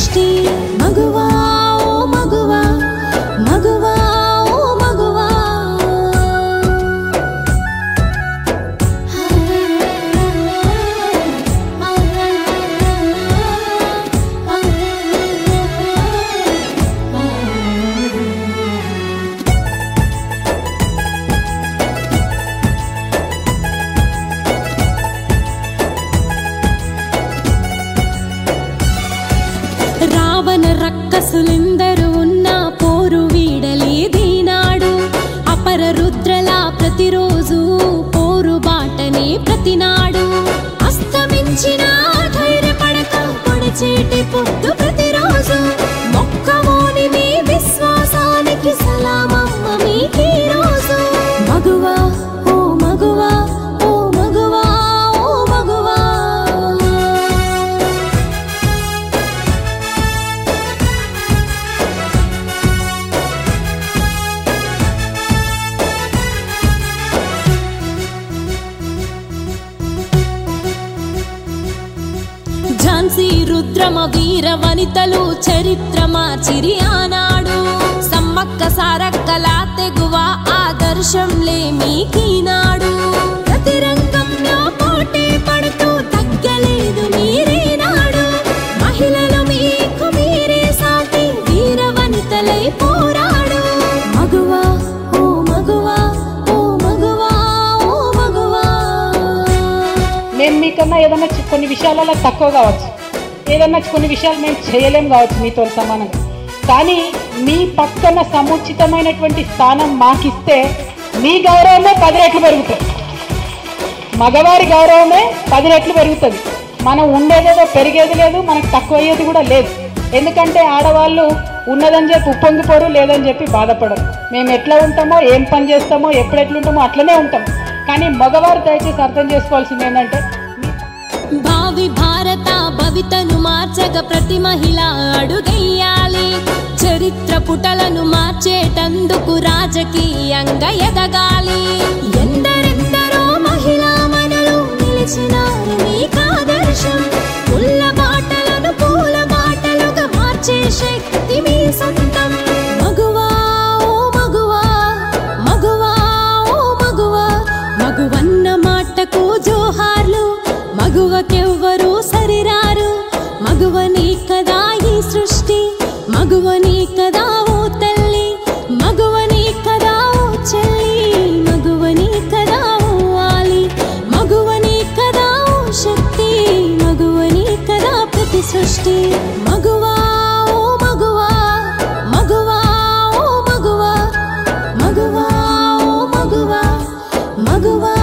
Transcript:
సృష్టి మగువా ఓ మగువా మగువా ఓ మగువా రావణ రక్కసులెందరూ ఉన్న పోరు వీడలేదీనాడు అపర రుద్రలా ప్రతిరోజు పోరు బాటనే ప్రతినాడు అస్తమించిన ధైర్యపడక పొడిచేటి పొద్దు ప్రతిరోజు మొక్కమోని మీ విశ్వాసానికి సలామమ్మ మీకీ రోజు మగువా ఓ మగువా ఓ మగువా ఓ మగువా ఝాన్సీ రుద్రమ వీర వనితలు చరిత్ర మార్చిరి ఆనాడు సమ్మక్క సారక్కల తెగువ ఆదర్శంలే మీకీనాడు ప్రతి రంగంలో పోటీ పడుతూ తగ్గలేదు మీరేనాడు మహిళలు మీకు మీరే సాటి వీర వనితలై పోరాడు మగువా ఓ మగువా ఓ మగువా ఓ మగువా మేము మీకన్నా ఏదన్నా చి- కొన్ని విషయాలలో తక్కువ కావచ్చు ఏదన్నా కొన్ని విషయాలు మేము చేయలేం కావచ్చు మీతో సమానంగా కానీ మీ పక్కన సముచితమైనటువంటి స్థానం మాకిస్తే మీ గౌరవమే పది రెట్లు పెరుగుతుంది మగవారి గౌరవమే పది రెట్లు పెరుగుతుంది మనం ఉండేదేదో పెరిగేది లేదు మనకు తక్కువ అయ్యేది కూడా లేదు ఎందుకంటే ఆడవాళ్ళు ఉన్నదని చెప్పి ఉప్పొంగిపోరు లేదని చెప్పి బాధపడరు మేము ఎట్లా ఉంటామో ఏం పని చేస్తామో ఎప్పుడు ఎట్లుంటామో అట్లనే ఉంటాం కానీ మగవారు దయచేసి అర్థం చేసుకోవాల్సింది ఏంటంటే భావి భారత భవితను మార్చగ ప్రతి మహిళ అడుగెయ్యాలి చరిత్ర పుటలను మార్చేటందుకు రాజకీయంగా ఎదగాలి ఎందరెందరో మహిళా మనలు నిలిచినారు మీకాదర్శం పుల్ల బాటలను పూల బాటలుగా మార్చే శక్తి మీ సొంతం మగువా ఓ మగువా మగువా ఓ మగువా మగువన్న మాటకు జోహార్లు మగువకెవ్వరూ సరిరారు మగువని కదా ఈ సృష్టి మగువని కదా ఓ తల్లి మగువని కదా ఓ చెల్లి మగువని కదా ఓ వాలి మగువని కదా ఓ శక్తి మగువని కదా ప్రతి సృష్టి మగువా ఓ మగువా మగువా ఓ మగువా మగువా ఓ మగువా మగువా